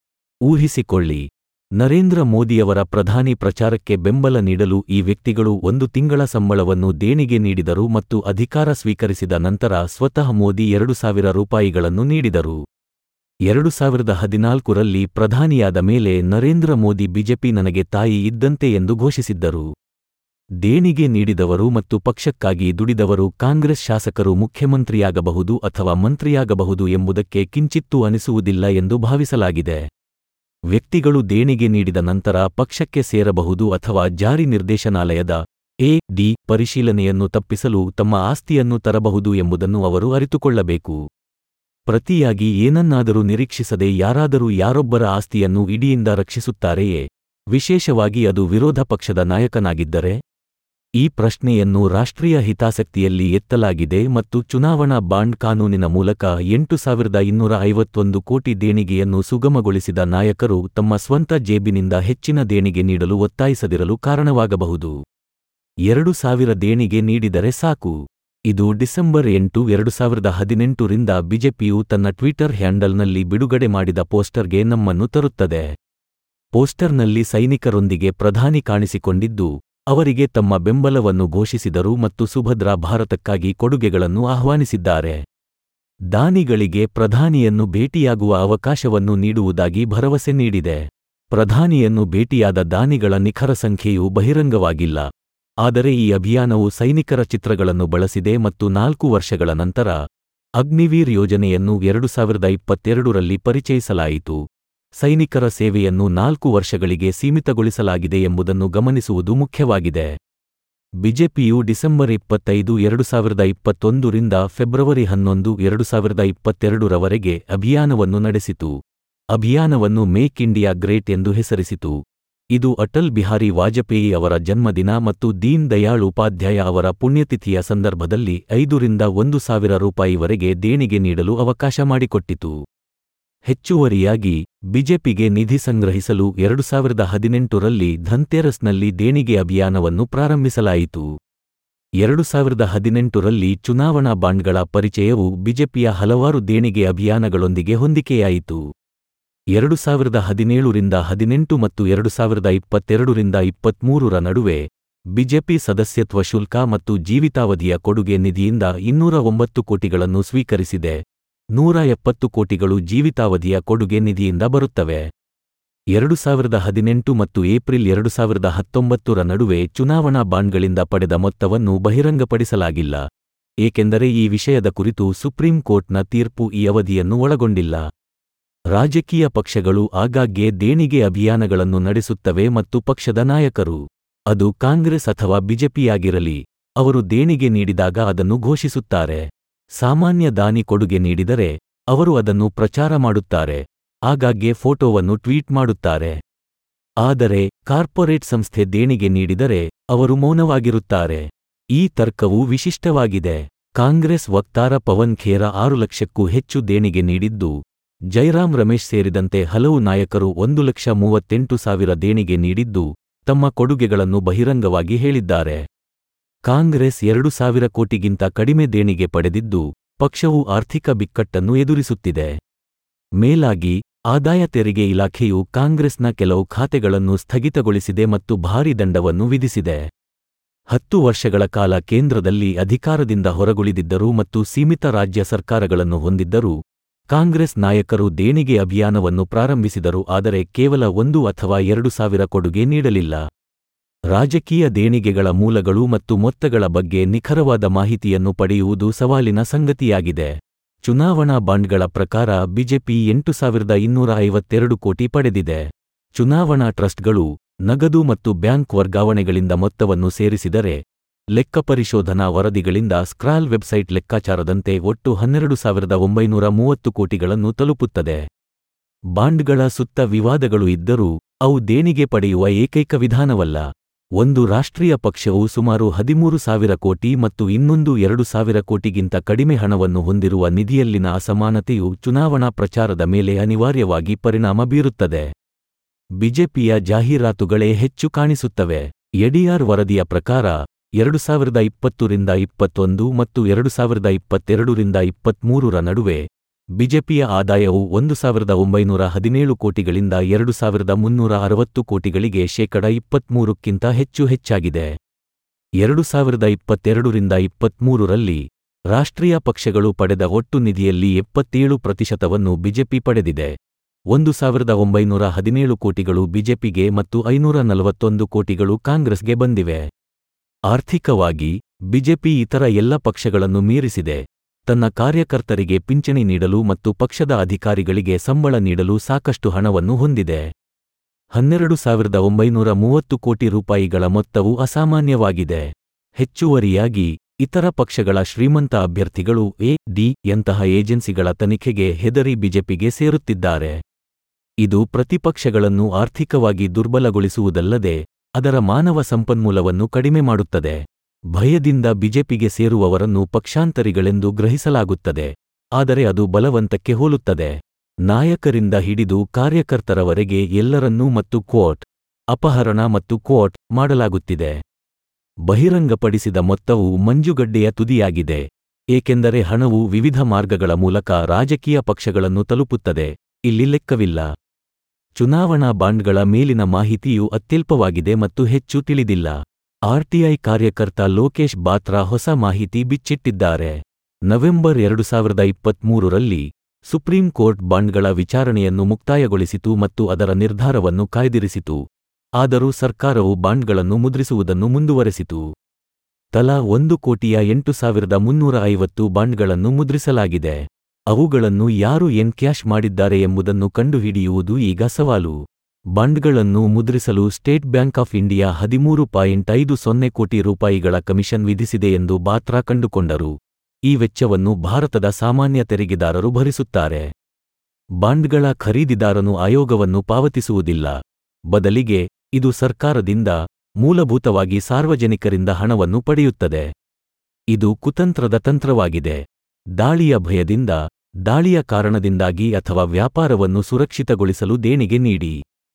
ಊಹಿಸಿಕೊಳ್ಳಿ ನರೇಂದ್ರ ಮೋದಿಯವರ ಪ್ರಧಾನಿ ಪ್ರಚಾರಕ್ಕೆ ಬೆಂಬಲ ನೀಡಲು ಈ ವ್ಯಕ್ತಿಗಳು ಒಂದು ತಿಂಗಳ ಸಂಬಳವನ್ನು ದೇಣಿಗೆ ನೀಡಿದರು ಮತ್ತು ಅಧಿಕಾರ ಸ್ವೀಕರಿಸಿದ ನಂತರ ಸ್ವತಃ ಮೋದಿ ಎರಡು ಸಾವಿರ ರೂಪಾಯಿಗಳನ್ನು ನೀಡಿದರು ಎರಡು ಸಾವಿರದ ಹದಿನಾಲ್ಕರಲ್ಲಿ ಪ್ರಧಾನಿಯಾದ ಮೇಲೆ ನರೇಂದ್ರ ಮೋದಿ ಬಿಜೆಪಿ ನನಗೆ ತಾಯಿ ಇದ್ದಂತೆ ಎಂದು ಘೋಷಿಸಿದ್ದರು ದೇಣಿಗೆ ನೀಡಿದವರು ಮತ್ತು ಪಕ್ಷಕ್ಕಾಗಿ ದುಡಿದವರು ಕಾಂಗ್ರೆಸ್ ಶಾಸಕರು ಮುಖ್ಯಮಂತ್ರಿಯಾಗಬಹುದು ಅಥವಾ ಮಂತ್ರಿಯಾಗಬಹುದು ಎಂಬುದಕ್ಕೆ ಕಿಂಚಿತ್ತೂ ಅನಿಸುವುದಿಲ್ಲ ಎಂದು ಭಾವಿಸಲಾಗಿದೆ ವ್ಯಕ್ತಿಗಳು ದೇಣಿಗೆ ನೀಡಿದ ನಂತರ ಪಕ್ಷಕ್ಕೆ ಸೇರಬಹುದು ಅಥವಾ ಜಾರಿ ನಿರ್ದೇಶನಾಲಯದ ಎ ಡಿ ಪರಿಶೀಲನೆಯನ್ನು ತಪ್ಪಿಸಲು ತಮ್ಮ ಆಸ್ತಿಯನ್ನು ತರಬಹುದು ಎಂಬುದನ್ನು ಅವರು ಅರಿತುಕೊಳ್ಳಬೇಕು ಪ್ರತಿಯಾಗಿ ಏನನ್ನಾದರೂ ನಿರೀಕ್ಷಿಸದೆ ಯಾರಾದರೂ ಯಾರೊಬ್ಬರ ಆಸ್ತಿಯನ್ನು ಇಡಿಯಿಂದ ರಕ್ಷಿಸುತ್ತಾರೆಯೇ ವಿಶೇಷವಾಗಿ ಅದು ವಿರೋಧ ಪಕ್ಷದ ನಾಯಕನಾಗಿದ್ದರೆ ಈ ಪ್ರಶ್ನೆಯನ್ನು ರಾಷ್ಟ್ರೀಯ ಹಿತಾಸಕ್ತಿಯಲ್ಲಿ ಎತ್ತಲಾಗಿದೆ ಮತ್ತು ಚುನಾವಣಾ ಬಾಂಡ್ ಕಾನೂನಿನ ಮೂಲಕ ಎಂಟು ಸಾವಿರದ ಇನ್ನೂರ ಐವತ್ತೊಂದು ಕೋಟಿ ದೇಣಿಗೆಯನ್ನು ಸುಗಮಗೊಳಿಸಿದ ನಾಯಕರು ತಮ್ಮ ಸ್ವಂತ ಜೇಬಿನಿಂದ ಹೆಚ್ಚಿನ ದೇಣಿಗೆ ನೀಡಲು ಒತ್ತಾಯಿಸದಿರಲು ಕಾರಣವಾಗಬಹುದು ಎರಡು ಸಾವಿರ ದೇಣಿಗೆ ನೀಡಿದರೆ ಸಾಕು ಇದು ಡಿಸೆಂಬರ್ ಎಂಟು ಎರಡು ಸಾವಿರದ ಹದಿನೆಂಟರಿಂದ ಬಿಜೆಪಿಯು ತನ್ನ ಟ್ವಿಟರ್ ಹ್ಯಾಂಡಲ್ನಲ್ಲಿ ಬಿಡುಗಡೆ ಮಾಡಿದ ಪೋಸ್ಟರ್ಗೆ ನಮ್ಮನ್ನು ತರುತ್ತದೆ ಪೋಸ್ಟರ್ನಲ್ಲಿ ಸೈನಿಕರೊಂದಿಗೆ ಪ್ರಧಾನಿ ಕಾಣಿಸಿಕೊಂಡಿದ್ದು ಅವರಿಗೆ ತಮ್ಮ ಬೆಂಬಲವನ್ನು ಘೋಷಿಸಿದರು ಮತ್ತು ಸುಭದ್ರಾ ಭಾರತಕ್ಕಾಗಿ ಕೊಡುಗೆಗಳನ್ನು ಆಹ್ವಾನಿಸಿದ್ದಾರೆ ದಾನಿಗಳಿಗೆ ಪ್ರಧಾನಿಯನ್ನು ಭೇಟಿಯಾಗುವ ಅವಕಾಶವನ್ನು ನೀಡುವುದಾಗಿ ಭರವಸೆ ನೀಡಿದೆ ಪ್ರಧಾನಿಯನ್ನು ಭೇಟಿಯಾದ ದಾನಿಗಳ ನಿಖರ ಸಂಖ್ಯೆಯು ಬಹಿರಂಗವಾಗಿಲ್ಲ ಆದರೆ ಈ ಅಭಿಯಾನವು ಸೈನಿಕರ ಚಿತ್ರಗಳನ್ನು ಬಳಸಿದೆ ಮತ್ತು ನಾಲ್ಕು ವರ್ಷಗಳ ನಂತರ ಅಗ್ನಿವೀರ್ ಯೋಜನೆಯನ್ನು ಎರಡು ಸಾವಿರದ ಇಪ್ಪತ್ತೆರಡರಲ್ಲಿ ಪರಿಚಯಿಸಲಾಯಿತು ಸೈನಿಕರ ಸೇವೆಯನ್ನು ನಾಲ್ಕು ವರ್ಷಗಳಿಗೆ ಸೀಮಿತಗೊಳಿಸಲಾಗಿದೆ ಎಂಬುದನ್ನು ಗಮನಿಸುವುದು ಮುಖ್ಯವಾಗಿದೆ ಬಿಜೆಪಿಯು ಡಿಸೆಂಬರ್ ಇಪ್ಪತ್ತೈದು ಎರಡು ಸಾವಿರದ ಇಪ್ಪತ್ತೊಂದರಿಂದ ಫೆಬ್ರವರಿ ಹನ್ನೊಂದು ಎರಡು ಸಾವಿರದ ಇಪ್ಪತ್ತೆರಡರವರೆಗೆ ಅಭಿಯಾನವನ್ನು ನಡೆಸಿತು ಅಭಿಯಾನವನ್ನು ಮೇಕ್ ಇಂಡಿಯಾ ಗ್ರೇಟ್ ಎಂದು ಹೆಸರಿಸಿತು ಇದು ಅಟಲ್ ಬಿಹಾರಿ ವಾಜಪೇಯಿ ಅವರ ಜನ್ಮದಿನ ಮತ್ತು ದೀನ್ ದಯಾಳ್ ಉಪಾಧ್ಯಾಯ ಅವರ ಪುಣ್ಯತಿಥಿಯ ಸಂದರ್ಭದಲ್ಲಿ ಐದರಿಂದ ಒಂದು ಸಾವಿರ ರೂಪಾಯಿವರೆಗೆ ದೇಣಿಗೆ ನೀಡಲು ಅವಕಾಶ ಮಾಡಿಕೊಟ್ಟಿತು ಹೆಚ್ಚುವರಿಯಾಗಿ ಬಿಜೆಪಿಗೆ ನಿಧಿ ಸಂಗ್ರಹಿಸಲು ಎರಡು ಸಾವಿರದ ಹದಿನೆಂಟರಲ್ಲಿ ಧನ್ತೆರಸ್ನಲ್ಲಿ ದೇಣಿಗೆ ಅಭಿಯಾನವನ್ನು ಪ್ರಾರಂಭಿಸಲಾಯಿತು ಎರಡು ಸಾವಿರದ ಹದಿನೆಂಟರಲ್ಲಿ ಚುನಾವಣಾ ಬಾಂಡ್ಗಳ ಪರಿಚಯವು ಬಿಜೆಪಿಯ ಹಲವಾರು ದೇಣಿಗೆ ಅಭಿಯಾನಗಳೊಂದಿಗೆ ಹೊಂದಿಕೆಯಾಯಿತು ಎರಡು ಸಾವಿರದ ಹದಿನೇಳರಿಂದ ಹದಿನೆಂಟು ಮತ್ತು ಎರಡು ಸಾವಿರದ ಇಪ್ಪತ್ತೆರಡರಿಂದ ಇಪ್ಪತ್ಮೂರರ ನಡುವೆ ಬಿಜೆಪಿ ಸದಸ್ಯತ್ವ ಶುಲ್ಕ ಮತ್ತು ಜೀವಿತಾವಧಿಯ ಕೊಡುಗೆ ನಿಧಿಯಿಂದ ಇನ್ನೂರ ಒಂಬತ್ತು ಕೋಟಿಗಳನ್ನು ಸ್ವೀಕರಿಸಿದೆ ನೂರ ಎಪ್ಪತ್ತು ಕೋಟಿಗಳು ಜೀವಿತಾವಧಿಯ ಕೊಡುಗೆ ನಿಧಿಯಿಂದ ಬರುತ್ತವೆ ಎರಡು ಸಾವಿರದ ಹದಿನೆಂಟು ಮತ್ತು ಏಪ್ರಿಲ್ ಎರಡು ಸಾವಿರದ ಹತ್ತೊಂಬತ್ತರ ನಡುವೆ ಚುನಾವಣಾ ಬಾಂಡ್ಗಳಿಂದ ಪಡೆದ ಮೊತ್ತವನ್ನು ಬಹಿರಂಗಪಡಿಸಲಾಗಿಲ್ಲ ಏಕೆಂದರೆ ಈ ವಿಷಯದ ಕುರಿತು ಸುಪ್ರೀಂ ಕೋರ್ಟ್ನ ತೀರ್ಪು ಈ ಅವಧಿಯನ್ನು ಒಳಗೊಂಡಿಲ್ಲ ರಾಜಕೀಯ ಪಕ್ಷಗಳು ಆಗಾಗ್ಗೆ ದೇಣಿಗೆ ಅಭಿಯಾನಗಳನ್ನು ನಡೆಸುತ್ತವೆ ಮತ್ತು ಪಕ್ಷದ ನಾಯಕರು ಅದು ಕಾಂಗ್ರೆಸ್ ಅಥವಾ ಬಿಜೆಪಿಯಾಗಿರಲಿ ಅವರು ದೇಣಿಗೆ ನೀಡಿದಾಗ ಅದನ್ನು ಘೋಷಿಸುತ್ತಾರೆ ಸಾಮಾನ್ಯ ದಾನಿ ಕೊಡುಗೆ ನೀಡಿದರೆ ಅವರು ಅದನ್ನು ಪ್ರಚಾರ ಮಾಡುತ್ತಾರೆ ಆಗಾಗ್ಗೆ ಫೋಟೋವನ್ನು ಟ್ವೀಟ್ ಮಾಡುತ್ತಾರೆ ಆದರೆ ಕಾರ್ಪೊರೇಟ್ ಸಂಸ್ಥೆ ದೇಣಿಗೆ ನೀಡಿದರೆ ಅವರು ಮೌನವಾಗಿರುತ್ತಾರೆ ಈ ತರ್ಕವು ವಿಶಿಷ್ಟವಾಗಿದೆ ಕಾಂಗ್ರೆಸ್ ವಕ್ತಾರ ಪವನ್ ಖೇರ ಆರು ಲಕ್ಷಕ್ಕೂ ಹೆಚ್ಚು ದೇಣಿಗೆ ನೀಡಿದ್ದು ಜೈರಾಮ್ ರಮೇಶ್ ಸೇರಿದಂತೆ ಹಲವು ನಾಯಕರು ಒಂದು ಲಕ್ಷ ಮೂವತ್ತೆಂಟು ಸಾವಿರ ದೇಣಿಗೆ ನೀಡಿದ್ದು ತಮ್ಮ ಕೊಡುಗೆಗಳನ್ನು ಬಹಿರಂಗವಾಗಿ ಹೇಳಿದ್ದಾರೆ ಕಾಂಗ್ರೆಸ್ ಎರಡು ಸಾವಿರ ಕೋಟಿಗಿಂತ ಕಡಿಮೆ ದೇಣಿಗೆ ಪಡೆದಿದ್ದು ಪಕ್ಷವು ಆರ್ಥಿಕ ಬಿಕ್ಕಟ್ಟನ್ನು ಎದುರಿಸುತ್ತಿದೆ ಮೇಲಾಗಿ ಆದಾಯ ತೆರಿಗೆ ಇಲಾಖೆಯು ಕಾಂಗ್ರೆಸ್ನ ಕೆಲವು ಖಾತೆಗಳನ್ನು ಸ್ಥಗಿತಗೊಳಿಸಿದೆ ಮತ್ತು ಭಾರಿ ದಂಡವನ್ನು ವಿಧಿಸಿದೆ ಹತ್ತು ವರ್ಷಗಳ ಕಾಲ ಕೇಂದ್ರದಲ್ಲಿ ಅಧಿಕಾರದಿಂದ ಹೊರಗುಳಿದಿದ್ದರೂ ಮತ್ತು ಸೀಮಿತ ರಾಜ್ಯ ಸರ್ಕಾರಗಳನ್ನು ಹೊಂದಿದ್ದರೂ ಕಾಂಗ್ರೆಸ್ ನಾಯಕರು ದೇಣಿಗೆ ಅಭಿಯಾನವನ್ನು ಪ್ರಾರಂಭಿಸಿದರು ಆದರೆ ಕೇವಲ ಒಂದು ಅಥವಾ ಎರಡು ಸಾವಿರ ಕೊಡುಗೆ ನೀಡಲಿಲ್ಲ ರಾಜಕೀಯ ದೇಣಿಗೆಗಳ ಮೂಲಗಳು ಮತ್ತು ಮೊತ್ತಗಳ ಬಗ್ಗೆ ನಿಖರವಾದ ಮಾಹಿತಿಯನ್ನು ಪಡೆಯುವುದು ಸವಾಲಿನ ಸಂಗತಿಯಾಗಿದೆ ಚುನಾವಣಾ ಬಾಂಡ್ಗಳ ಪ್ರಕಾರ ಬಿಜೆಪಿ ಎಂಟು ಸಾವಿರದ ಇನ್ನೂರ ಐವತ್ತೆರಡು ಕೋಟಿ ಪಡೆದಿದೆ ಚುನಾವಣಾ ಟ್ರಸ್ಟ್ಗಳು ನಗದು ಮತ್ತು ಬ್ಯಾಂಕ್ ವರ್ಗಾವಣೆಗಳಿಂದ ಮೊತ್ತವನ್ನು ಸೇರಿಸಿದರೆ ಲೆಕ್ಕಪರಿಶೋಧನಾ ವರದಿಗಳಿಂದ ಸ್ಕ್ರಾಲ್ ವೆಬ್ಸೈಟ್ ಲೆಕ್ಕಾಚಾರದಂತೆ ಒಟ್ಟು ಹನ್ನೆರಡು ಸಾವಿರದ ಒಂಬೈನೂರ ಮೂವತ್ತು ಕೋಟಿಗಳನ್ನು ತಲುಪುತ್ತದೆ ಬಾಂಡ್ಗಳ ಸುತ್ತ ವಿವಾದಗಳು ಇದ್ದರೂ ಅವು ದೇಣಿಗೆ ಪಡೆಯುವ ಏಕೈಕ ವಿಧಾನವಲ್ಲ ಒಂದು ರಾಷ್ಟ್ರೀಯ ಪಕ್ಷವು ಸುಮಾರು ಹದಿಮೂರು ಸಾವಿರ ಕೋಟಿ ಮತ್ತು ಇನ್ನೊಂದು ಎರಡು ಸಾವಿರ ಕೋಟಿಗಿಂತ ಕಡಿಮೆ ಹಣವನ್ನು ಹೊಂದಿರುವ ನಿಧಿಯಲ್ಲಿನ ಅಸಮಾನತೆಯು ಚುನಾವಣಾ ಪ್ರಚಾರದ ಮೇಲೆ ಅನಿವಾರ್ಯವಾಗಿ ಪರಿಣಾಮ ಬೀರುತ್ತದೆ ಬಿಜೆಪಿಯ ಜಾಹೀರಾತುಗಳೇ ಹೆಚ್ಚು ಕಾಣಿಸುತ್ತವೆ ಎಡಿಆರ್ ವರದಿಯ ಪ್ರಕಾರ ಎರಡು ಸಾವಿರದ ಇಪ್ಪತ್ತರಿಂದ ಇಪ್ಪತ್ತೊಂದು ಮತ್ತು ಎರಡು ಸಾವಿರದ ಇಪ್ಪತ್ತೆರಡರಿಂದ ಇಪ್ಪತ್ಮೂರರ ನಡುವೆ ಬಿಜೆಪಿಯ ಆದಾಯವು ಒಂದು ಸಾವಿರದ ಒಂಬೈನೂರ ಹದಿನೇಳು ಕೋಟಿಗಳಿಂದ ಎರಡು ಸಾವಿರದ ಮುನ್ನೂರ ಅರವತ್ತು ಕೋಟಿಗಳಿಗೆ ಶೇಕಡ ಇಪ್ಪತ್ಮೂರಕ್ಕಿಂತ ಹೆಚ್ಚು ಹೆಚ್ಚಾಗಿದೆ ಎರಡು ಸಾವಿರದ ಇಪ್ಪತ್ತೆರಡರಿಂದ ಇಪ್ಪತ್ಮೂರರಲ್ಲಿ ರಾಷ್ಟ್ರೀಯ ಪಕ್ಷಗಳು ಪಡೆದ ಒಟ್ಟು ನಿಧಿಯಲ್ಲಿ ಎಪ್ಪತ್ತೇಳು ಪ್ರತಿಶತವನ್ನು ಬಿಜೆಪಿ ಪಡೆದಿದೆ ಒಂದು ಸಾವಿರದ ಒಂಬೈನೂರ ಹದಿನೇಳು ಕೋಟಿಗಳು ಬಿಜೆಪಿಗೆ ಮತ್ತು ಐನೂರ ನಲವತ್ತೊಂದು ಕೋಟಿಗಳು ಕಾಂಗ್ರೆಸ್ಗೆ ಬಂದಿವೆ ಆರ್ಥಿಕವಾಗಿ ಬಿಜೆಪಿ ಇತರ ಎಲ್ಲ ಪಕ್ಷಗಳನ್ನು ಮೀರಿಸಿದೆ ತನ್ನ ಕಾರ್ಯಕರ್ತರಿಗೆ ಪಿಂಚಣಿ ನೀಡಲು ಮತ್ತು ಪಕ್ಷದ ಅಧಿಕಾರಿಗಳಿಗೆ ಸಂಬಳ ನೀಡಲು ಸಾಕಷ್ಟು ಹಣವನ್ನು ಹೊಂದಿದೆ ಹನ್ನೆರಡು ಸಾವಿರದ ಒಂಬೈನೂರ ಮೂವತ್ತು ಕೋಟಿ ರೂಪಾಯಿಗಳ ಮೊತ್ತವು ಅಸಾಮಾನ್ಯವಾಗಿದೆ ಹೆಚ್ಚುವರಿಯಾಗಿ ಇತರ ಪಕ್ಷಗಳ ಶ್ರೀಮಂತ ಅಭ್ಯರ್ಥಿಗಳು ಎ ಡಿ ಯಂತಹ ಏಜೆನ್ಸಿಗಳ ತನಿಖೆಗೆ ಹೆದರಿ ಬಿಜೆಪಿಗೆ ಸೇರುತ್ತಿದ್ದಾರೆ ಇದು ಪ್ರತಿಪಕ್ಷಗಳನ್ನು ಆರ್ಥಿಕವಾಗಿ ದುರ್ಬಲಗೊಳಿಸುವುದಲ್ಲದೆ ಅದರ ಮಾನವ ಸಂಪನ್ಮೂಲವನ್ನು ಕಡಿಮೆ ಮಾಡುತ್ತದೆ ಭಯದಿಂದ ಬಿಜೆಪಿಗೆ ಸೇರುವವರನ್ನು ಪಕ್ಷಾಂತರಿಗಳೆಂದು ಗ್ರಹಿಸಲಾಗುತ್ತದೆ ಆದರೆ ಅದು ಬಲವಂತಕ್ಕೆ ಹೋಲುತ್ತದೆ ನಾಯಕರಿಂದ ಹಿಡಿದು ಕಾರ್ಯಕರ್ತರವರೆಗೆ ಎಲ್ಲರನ್ನೂ ಮತ್ತು ಕ್ವೋಟ್ ಅಪಹರಣ ಮತ್ತು ಕ್ವೋಟ್ ಮಾಡಲಾಗುತ್ತಿದೆ ಬಹಿರಂಗಪಡಿಸಿದ ಮೊತ್ತವು ಮಂಜುಗಡ್ಡೆಯ ತುದಿಯಾಗಿದೆ ಏಕೆಂದರೆ ಹಣವು ವಿವಿಧ ಮಾರ್ಗಗಳ ಮೂಲಕ ರಾಜಕೀಯ ಪಕ್ಷಗಳನ್ನು ತಲುಪುತ್ತದೆ ಇಲ್ಲಿ ಲೆಕ್ಕವಿಲ್ಲ ಚುನಾವಣಾ ಬಾಂಡ್ಗಳ ಮೇಲಿನ ಮಾಹಿತಿಯು ಅತ್ಯಲ್ಪವಾಗಿದೆ ಮತ್ತು ಹೆಚ್ಚು ತಿಳಿದಿಲ್ಲ ಆರ್ಟಿಐ ಕಾರ್ಯಕರ್ತ ಲೋಕೇಶ್ ಬಾತ್ರಾ ಹೊಸ ಮಾಹಿತಿ ಬಿಚ್ಚಿಟ್ಟಿದ್ದಾರೆ ನವೆಂಬರ್ ಎರಡು ಸಾವಿರದ ಇಪ್ಪತ್ಮೂರರಲ್ಲಿ ಸುಪ್ರೀಂ ಕೋರ್ಟ್ ಬಾಂಡ್ಗಳ ವಿಚಾರಣೆಯನ್ನು ಮುಕ್ತಾಯಗೊಳಿಸಿತು ಮತ್ತು ಅದರ ನಿರ್ಧಾರವನ್ನು ಕಾಯ್ದಿರಿಸಿತು ಆದರೂ ಸರ್ಕಾರವು ಬಾಂಡ್ಗಳನ್ನು ಮುದ್ರಿಸುವುದನ್ನು ಮುಂದುವರೆಸಿತು ತಲಾ ಒಂದು ಕೋಟಿಯ ಎಂಟು ಸಾವಿರದ ಮುನ್ನೂರ ಐವತ್ತು ಬಾಂಡ್ಗಳನ್ನು ಮುದ್ರಿಸಲಾಗಿದೆ ಅವುಗಳನ್ನು ಯಾರು ಎನ್ಕ್ಯಾಶ್ ಮಾಡಿದ್ದಾರೆ ಎಂಬುದನ್ನು ಕಂಡುಹಿಡಿಯುವುದು ಈಗ ಸವಾಲು ಬಾಂಡ್ಗಳನ್ನು ಮುದ್ರಿಸಲು ಸ್ಟೇಟ್ ಬ್ಯಾಂಕ್ ಆಫ್ ಇಂಡಿಯಾ ಹದಿಮೂರು ಪಾಯಿಂಟ್ ಐದು ಸೊನ್ನೆ ಕೋಟಿ ರೂಪಾಯಿಗಳ ಕಮಿಷನ್ ವಿಧಿಸಿದೆ ಎಂದು ಬಾತ್ರಾ ಕಂಡುಕೊಂಡರು ಈ ವೆಚ್ಚವನ್ನು ಭಾರತದ ಸಾಮಾನ್ಯ ತೆರಿಗೆದಾರರು ಭರಿಸುತ್ತಾರೆ ಬಾಂಡ್ಗಳ ಖರೀದಿದಾರನು ಆಯೋಗವನ್ನು ಪಾವತಿಸುವುದಿಲ್ಲ ಬದಲಿಗೆ ಇದು ಸರ್ಕಾರದಿಂದ ಮೂಲಭೂತವಾಗಿ ಸಾರ್ವಜನಿಕರಿಂದ ಹಣವನ್ನು ಪಡೆಯುತ್ತದೆ ಇದು ಕುತಂತ್ರದ ತಂತ್ರವಾಗಿದೆ ದಾಳಿಯ ಭಯದಿಂದ ದಾಳಿಯ ಕಾರಣದಿಂದಾಗಿ ಅಥವಾ ವ್ಯಾಪಾರವನ್ನು ಸುರಕ್ಷಿತಗೊಳಿಸಲು ದೇಣಿಗೆ ನೀಡಿ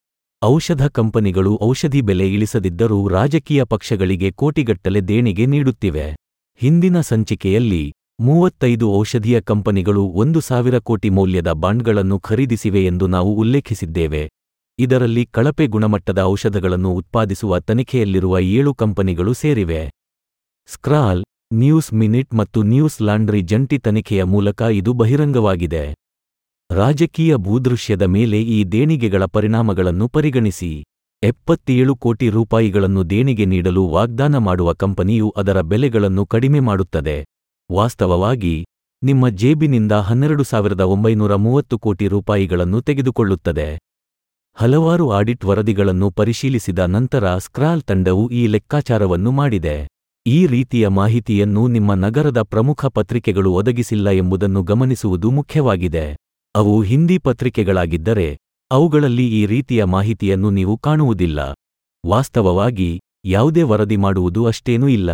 ಔಷಧ ಕಂಪನಿಗಳು ಔಷಧಿ ಬೆಲೆ ಇಳಿಸದಿದ್ದರೂ ರಾಜಕೀಯ ಪಕ್ಷಗಳಿಗೆ ಕೋಟಿಗಟ್ಟಲೆ ದೇಣಿಗೆ ನೀಡುತ್ತಿವೆ ಹಿಂದಿನ ಸಂಚಿಕೆಯಲ್ಲಿ ಮೂವತ್ತೈದು ಔಷಧೀಯ ಕಂಪನಿಗಳು ಒಂದು ಸಾವಿರ ಕೋಟಿ ಮೌಲ್ಯದ ಬಾಂಡ್ಗಳನ್ನು ಖರೀದಿಸಿವೆ ಎಂದು ನಾವು ಉಲ್ಲೇಖಿಸಿದ್ದೇವೆ ಇದರಲ್ಲಿ ಕಳಪೆ ಗುಣಮಟ್ಟದ ಔಷಧಗಳನ್ನು ಉತ್ಪಾದಿಸುವ ತನಿಖೆಯಲ್ಲಿರುವ ಏಳು ಕಂಪನಿಗಳು ಸೇರಿವೆ ಸ್ಕ್ರಾಲ್ ನ್ಯೂಸ್ ಮಿನಿಟ್ ಮತ್ತು ನ್ಯೂಸ್ ಲಾಂಡ್ರಿ ಜಂಟಿ ತನಿಖೆಯ ಮೂಲಕ ಇದು ಬಹಿರಂಗವಾಗಿದೆ ರಾಜಕೀಯ ಭೂದೃಶ್ಯದ ಮೇಲೆ ಈ ದೇಣಿಗೆಗಳ ಪರಿಣಾಮಗಳನ್ನು ಪರಿಗಣಿಸಿ ಎಪ್ಪತ್ತೇಳು ಕೋಟಿ ರೂಪಾಯಿಗಳನ್ನು ದೇಣಿಗೆ ನೀಡಲು ವಾಗ್ದಾನ ಮಾಡುವ ಕಂಪನಿಯು ಅದರ ಬೆಲೆಗಳನ್ನು ಕಡಿಮೆ ಮಾಡುತ್ತದೆ ವಾಸ್ತವವಾಗಿ ನಿಮ್ಮ ಜೇಬಿನಿಂದ ಹನ್ನೆರಡು ಸಾವಿರದ ಒಂಬೈನೂರ ಮೂವತ್ತು ಕೋಟಿ ರೂಪಾಯಿಗಳನ್ನು ತೆಗೆದುಕೊಳ್ಳುತ್ತದೆ ಹಲವಾರು ಆಡಿಟ್ ವರದಿಗಳನ್ನು ಪರಿಶೀಲಿಸಿದ ನಂತರ ಸ್ಕ್ರಾಲ್ ತಂಡವು ಈ ಲೆಕ್ಕಾಚಾರವನ್ನು ಮಾಡಿದೆ ಈ ರೀತಿಯ ಮಾಹಿತಿಯನ್ನು ನಿಮ್ಮ ನಗರದ ಪ್ರಮುಖ ಪತ್ರಿಕೆಗಳು ಒದಗಿಸಿಲ್ಲ ಎಂಬುದನ್ನು ಗಮನಿಸುವುದು ಮುಖ್ಯವಾಗಿದೆ ಅವು ಹಿಂದಿ ಪತ್ರಿಕೆಗಳಾಗಿದ್ದರೆ ಅವುಗಳಲ್ಲಿ ಈ ರೀತಿಯ ಮಾಹಿತಿಯನ್ನು ನೀವು ಕಾಣುವುದಿಲ್ಲ ವಾಸ್ತವವಾಗಿ ಯಾವುದೇ ವರದಿ ಮಾಡುವುದು ಅಷ್ಟೇನೂ ಇಲ್ಲ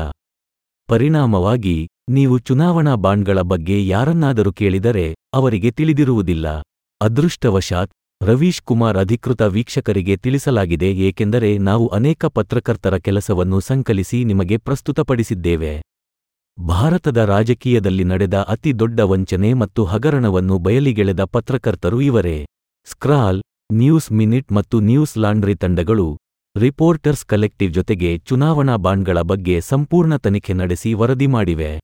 ಪರಿಣಾಮವಾಗಿ ನೀವು ಚುನಾವಣಾ ಬಾಂಡ್ಗಳ ಬಗ್ಗೆ ಯಾರನ್ನಾದರೂ ಕೇಳಿದರೆ ಅವರಿಗೆ ತಿಳಿದಿರುವುದಿಲ್ಲ ಅದೃಷ್ಟವಶಾತ್ ರವೀಶ್ ಕುಮಾರ್ ಅಧಿಕೃತ ವೀಕ್ಷಕರಿಗೆ ತಿಳಿಸಲಾಗಿದೆ ಏಕೆಂದರೆ ನಾವು ಅನೇಕ ಪತ್ರಕರ್ತರ ಕೆಲಸವನ್ನು ಸಂಕಲಿಸಿ ನಿಮಗೆ ಪ್ರಸ್ತುತಪಡಿಸಿದ್ದೇವೆ ಭಾರತದ ರಾಜಕೀಯದಲ್ಲಿ ನಡೆದ ಅತಿ ದೊಡ್ಡ ವಂಚನೆ ಮತ್ತು ಹಗರಣವನ್ನು ಬಯಲಿಗೆಳೆದ ಪತ್ರಕರ್ತರು ಇವರೇ ಸ್ಕ್ರಾಲ್ ನ್ಯೂಸ್ ಮಿನಿಟ್ ಮತ್ತು ನ್ಯೂಸ್ ಲಾಂಡ್ರಿ ತಂಡಗಳು ರಿಪೋರ್ಟರ್ಸ್ ಕಲೆಕ್ಟಿವ್ ಜೊತೆಗೆ ಚುನಾವಣಾ ಬಾಂಡ್ಗಳ ಬಗ್ಗೆ ಸಂಪೂರ್ಣ ತನಿಖೆ ನಡೆಸಿ ವರದಿ ಮಾಡಿವೆ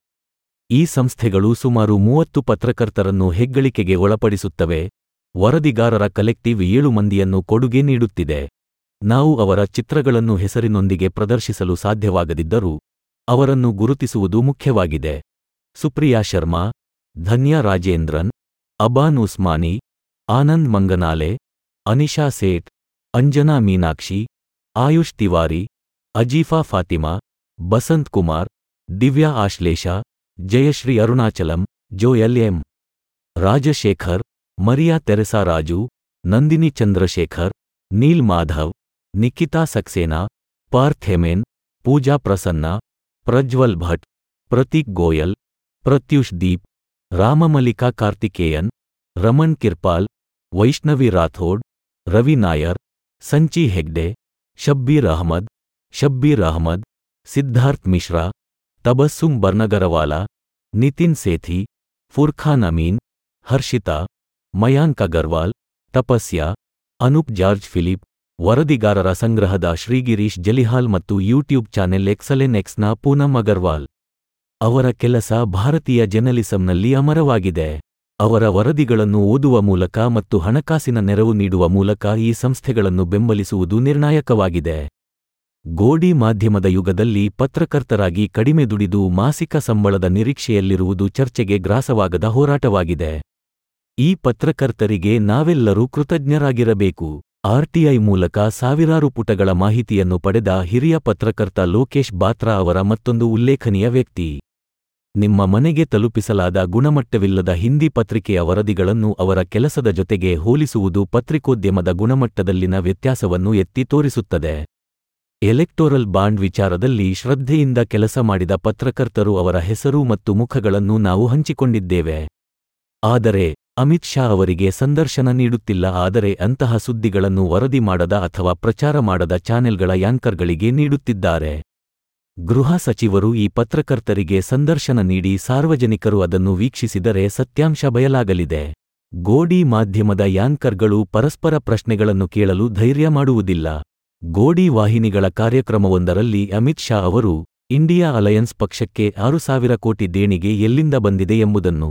ಈ ಸಂಸ್ಥೆಗಳು ಸುಮಾರು ಮೂವತ್ತು ಪತ್ರಕರ್ತರನ್ನು ಹೆಗ್ಗಳಿಕೆಗೆ ಒಳಪಡಿಸುತ್ತವೆ ವರದಿಗಾರರ ಕಲೆಕ್ಟಿವ್ ಏಳು ಮಂದಿಯನ್ನು ಕೊಡುಗೆ ನೀಡುತ್ತಿದೆ ನಾವು ಅವರ ಚಿತ್ರಗಳನ್ನು ಹೆಸರಿನೊಂದಿಗೆ ಪ್ರದರ್ಶಿಸಲು ಸಾಧ್ಯವಾಗದಿದ್ದರೂ ಅವರನ್ನು ಗುರುತಿಸುವುದು ಮುಖ್ಯವಾಗಿದೆ ಸುಪ್ರಿಯಾ ಶರ್ಮಾ ಧನ್ಯಾ ರಾಜೇಂದ್ರನ್ ಅಬಾನ್ ಉಸ್ಮಾನಿ ಆನಂದ್ ಮಂಗನಾಲೆ ಅನಿಶಾ ಸೇಠ್ ಅಂಜನಾ ಮೀನಾಕ್ಷಿ ಆಯುಷ್ ತಿವಾರಿ ಅಜೀಫಾ ಫಾತಿಮಾ ಬಸಂತ್ ಕುಮಾರ್ ದಿವ್ಯಾ ಆಶ್ಲೇಷ ಜಯಶ್ರೀ ಅರುಣಾಚಲಂ ಜೋಯಲ್ ಎಂ ರಾಜಶೇಖರ್ ಮರಿಯಾ ತೆರೆಸಾ ರಾಜು ನಂದಿನಿ ಚಂದ್ರಶೇಖರ್ ನೀಲ್ ಮಾಧವ್ ನಿಖಿತಾ ಸಕ್ಸೇನಾ ಪಾರ್ಥ್ ಹೆಮೆನ್ ಪೂಜಾ ಪ್ರಸನ್ನ ಪ್ರಜ್ವಲ್ ಭಟ್ ಪ್ರತೀಕ್ ಗೋಯಲ್ ಪ್ರತ್ಯೂಷ್ ದೀಪ್ ರಾಮಮಲ್ಲಿಕಾ ಕಾರ್ತಿಕೇಯನ್ ರಮಣ್ ಕಿರ್ಪಾಲ್ ವೈಷ್ಣವಿ ರಾಥೋಡ್ ರವಿ ನಾಯರ್ ಸಂಚಿ ಹೆಗ್ಡೆ ಶಬ್ಬೀರ್ ಅಹಮದ್ ಶಬ್ಬೀರ್ ಅಹಮದ್ ಸಿದ್ಧಾರ್ಥ್ ಮಿಶ್ರಾ ತಬಸ್ಸುಮ್ ಬರ್ನಗರವಾಲಾ ನಿತಿನ್ ಸೇಥಿ ಫುರ್ಖಾನ್ ಅಮೀನ್ ಹರ್ಷಿತಾ ಮಯಾಂಕ್ ಅಗರ್ವಾಲ್ ತಪಸ್ಯ ಅನೂಪ್ ಜಾರ್ಜ್ ಫಿಲಿಪ್ ವರದಿಗಾರರ ಸಂಗ್ರಹದ ಶ್ರೀಗಿರೀಶ್ ಜಲಿಹಾಲ್ ಮತ್ತು ಯೂಟ್ಯೂಬ್ ಚಾನೆಲ್ ಎಕ್ಸಲೆನ್ ಎಕ್ಸ್ನ ಪೂನಂ ಅಗರ್ವಾಲ್ ಅವರ ಕೆಲಸ ಭಾರತೀಯ ಜರ್ನಲಿಸಂನಲ್ಲಿ ಅಮರವಾಗಿದೆ ಅವರ ವರದಿಗಳನ್ನು ಓದುವ ಮೂಲಕ ಮತ್ತು ಹಣಕಾಸಿನ ನೆರವು ನೀಡುವ ಮೂಲಕ ಈ ಸಂಸ್ಥೆಗಳನ್ನು ಬೆಂಬಲಿಸುವುದು ನಿರ್ಣಾಯಕವಾಗಿದೆ ಗೋಡಿ ಮಾಧ್ಯಮದ ಯುಗದಲ್ಲಿ ಪತ್ರಕರ್ತರಾಗಿ ಕಡಿಮೆ ದುಡಿದು ಮಾಸಿಕ ಸಂಬಳದ ನಿರೀಕ್ಷೆಯಲ್ಲಿರುವುದು ಚರ್ಚೆಗೆ ಗ್ರಾಸವಾಗದ ಹೋರಾಟವಾಗಿದೆ ಈ ಪತ್ರಕರ್ತರಿಗೆ ನಾವೆಲ್ಲರೂ ಕೃತಜ್ಞರಾಗಿರಬೇಕು ಆರ್ಟಿಐ ಮೂಲಕ ಸಾವಿರಾರು ಪುಟಗಳ ಮಾಹಿತಿಯನ್ನು ಪಡೆದ ಹಿರಿಯ ಪತ್ರಕರ್ತ ಲೋಕೇಶ್ ಬಾತ್ರಾ ಅವರ ಮತ್ತೊಂದು ಉಲ್ಲೇಖನೀಯ ವ್ಯಕ್ತಿ ನಿಮ್ಮ ಮನೆಗೆ ತಲುಪಿಸಲಾದ ಗುಣಮಟ್ಟವಿಲ್ಲದ ಹಿಂದಿ ಪತ್ರಿಕೆಯ ವರದಿಗಳನ್ನು ಅವರ ಕೆಲಸದ ಜೊತೆಗೆ ಹೋಲಿಸುವುದು ಪತ್ರಿಕೋದ್ಯಮದ ಗುಣಮಟ್ಟದಲ್ಲಿನ ವ್ಯತ್ಯಾಸವನ್ನು ಎತ್ತಿ ತೋರಿಸುತ್ತದೆ ಎಲೆಕ್ಟೋರಲ್ ಬಾಂಡ್ ವಿಚಾರದಲ್ಲಿ ಶ್ರದ್ಧೆಯಿಂದ ಕೆಲಸ ಮಾಡಿದ ಪತ್ರಕರ್ತರು ಅವರ ಹೆಸರು ಮತ್ತು ಮುಖಗಳನ್ನು ನಾವು ಹಂಚಿಕೊಂಡಿದ್ದೇವೆ ಆದರೆ ಅಮಿತ್ ಶಾ ಅವರಿಗೆ ಸಂದರ್ಶನ ನೀಡುತ್ತಿಲ್ಲ ಆದರೆ ಅಂತಹ ಸುದ್ದಿಗಳನ್ನು ವರದಿ ಮಾಡದ ಅಥವಾ ಪ್ರಚಾರ ಮಾಡದ ಚಾನೆಲ್ಗಳ ಯಾಂಕರ್ಗಳಿಗೆ ನೀಡುತ್ತಿದ್ದಾರೆ ಗೃಹ ಸಚಿವರು ಈ ಪತ್ರಕರ್ತರಿಗೆ ಸಂದರ್ಶನ ನೀಡಿ ಸಾರ್ವಜನಿಕರು ಅದನ್ನು ವೀಕ್ಷಿಸಿದರೆ ಸತ್ಯಾಂಶ ಬಯಲಾಗಲಿದೆ ಗೋಡಿ ಮಾಧ್ಯಮದ ಯಾಂಕರ್ಗಳು ಪರಸ್ಪರ ಪ್ರಶ್ನೆಗಳನ್ನು ಕೇಳಲು ಧೈರ್ಯ ಮಾಡುವುದಿಲ್ಲ ಗೋಡಿ ವಾಹಿನಿಗಳ ಕಾರ್ಯಕ್ರಮವೊಂದರಲ್ಲಿ ಅಮಿತ್ ಶಾ ಅವರು ಇಂಡಿಯಾ ಅಲಯನ್ಸ್ ಪಕ್ಷಕ್ಕೆ ಆರು ಸಾವಿರ ಕೋಟಿ ದೇಣಿಗೆ ಎಲ್ಲಿಂದ ಬಂದಿದೆ ಎಂಬುದನ್ನು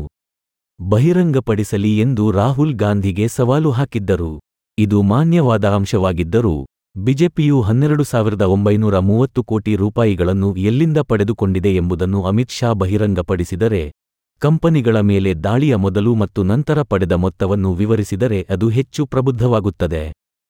ಬಹಿರಂಗಪಡಿಸಲಿ ಎಂದು ರಾಹುಲ್ ಗಾಂಧಿಗೆ ಸವಾಲು ಹಾಕಿದ್ದರು ಇದು ಮಾನ್ಯವಾದ ಅಂಶವಾಗಿದ್ದರೂ ಬಿಜೆಪಿಯು ಹನ್ನೆರಡು ಸಾವಿರದ ಒಂಬೈನೂರ ಮೂವತ್ತು ಕೋಟಿ ರೂಪಾಯಿಗಳನ್ನು ಎಲ್ಲಿಂದ ಪಡೆದುಕೊಂಡಿದೆ ಎಂಬುದನ್ನು ಅಮಿತ್ ಶಾ ಬಹಿರಂಗಪಡಿಸಿದರೆ ಕಂಪನಿಗಳ ಮೇಲೆ ದಾಳಿಯ ಮೊದಲು ಮತ್ತು ನಂತರ ಪಡೆದ ಮೊತ್ತವನ್ನು ವಿವರಿಸಿದರೆ ಅದು ಹೆಚ್ಚು ಪ್ರಬುದ್ಧವಾಗುತ್ತದೆ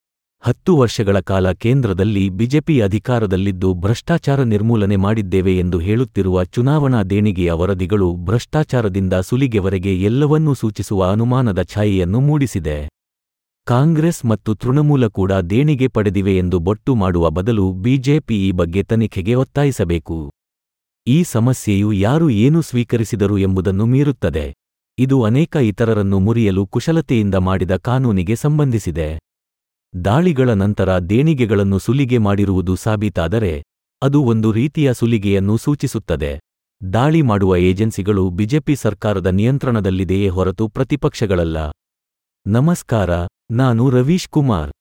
ಹತ್ತು ವರ್ಷಗಳ ಕಾಲ ಕೇಂದ್ರದಲ್ಲಿ ಬಿಜೆಪಿ ಅಧಿಕಾರದಲ್ಲಿದ್ದು ಭ್ರಷ್ಟಾಚಾರ ನಿರ್ಮೂಲನೆ ಮಾಡಿದ್ದೇವೆ ಎಂದು ಹೇಳುತ್ತಿರುವ ಚುನಾವಣಾ ದೇಣಿಗೆಯ ವರದಿಗಳು ಭ್ರಷ್ಟಾಚಾರದಿಂದ ಸುಲಿಗೆವರೆಗೆ ಎಲ್ಲವನ್ನೂ ಸೂಚಿಸುವ ಅನುಮಾನದ ಛಾಯೆಯನ್ನು ಮೂಡಿಸಿದೆ ಕಾಂಗ್ರೆಸ್ ಮತ್ತು ತೃಣಮೂಲ ಕೂಡ ದೇಣಿಗೆ ಪಡೆದಿವೆ ಎಂದು ಬೊಟ್ಟು ಮಾಡುವ ಬದಲು ಬಿಜೆಪಿ ಈ ಬಗ್ಗೆ ತನಿಖೆಗೆ ಒತ್ತಾಯಿಸಬೇಕು ಈ ಸಮಸ್ಯೆಯು ಯಾರು ಏನು ಸ್ವೀಕರಿಸಿದರು ಎಂಬುದನ್ನು ಮೀರುತ್ತದೆ ಇದು ಅನೇಕ ಇತರರನ್ನು ಮುರಿಯಲು ಕುಶಲತೆಯಿಂದ ಮಾಡಿದ ಕಾನೂನಿಗೆ ಸಂಬಂಧಿಸಿದೆ ದಾಳಿಗಳ ನಂತರ ದೇಣಿಗೆಗಳನ್ನು ಸುಲಿಗೆ ಮಾಡಿರುವುದು ಸಾಬೀತಾದರೆ ಅದು ಒಂದು ರೀತಿಯ ಸುಲಿಗೆಯನ್ನು ಸೂಚಿಸುತ್ತದೆ ದಾಳಿ ಮಾಡುವ ಏಜೆನ್ಸಿಗಳು ಬಿಜೆಪಿ ಸರ್ಕಾರದ ನಿಯಂತ್ರಣದಲ್ಲಿದೆಯೇ ಹೊರತು ಪ್ರತಿಪಕ್ಷಗಳಲ್ಲ ನಮಸ್ಕಾರ ನಾನು ರವೀಶ್ ಕುಮಾರ್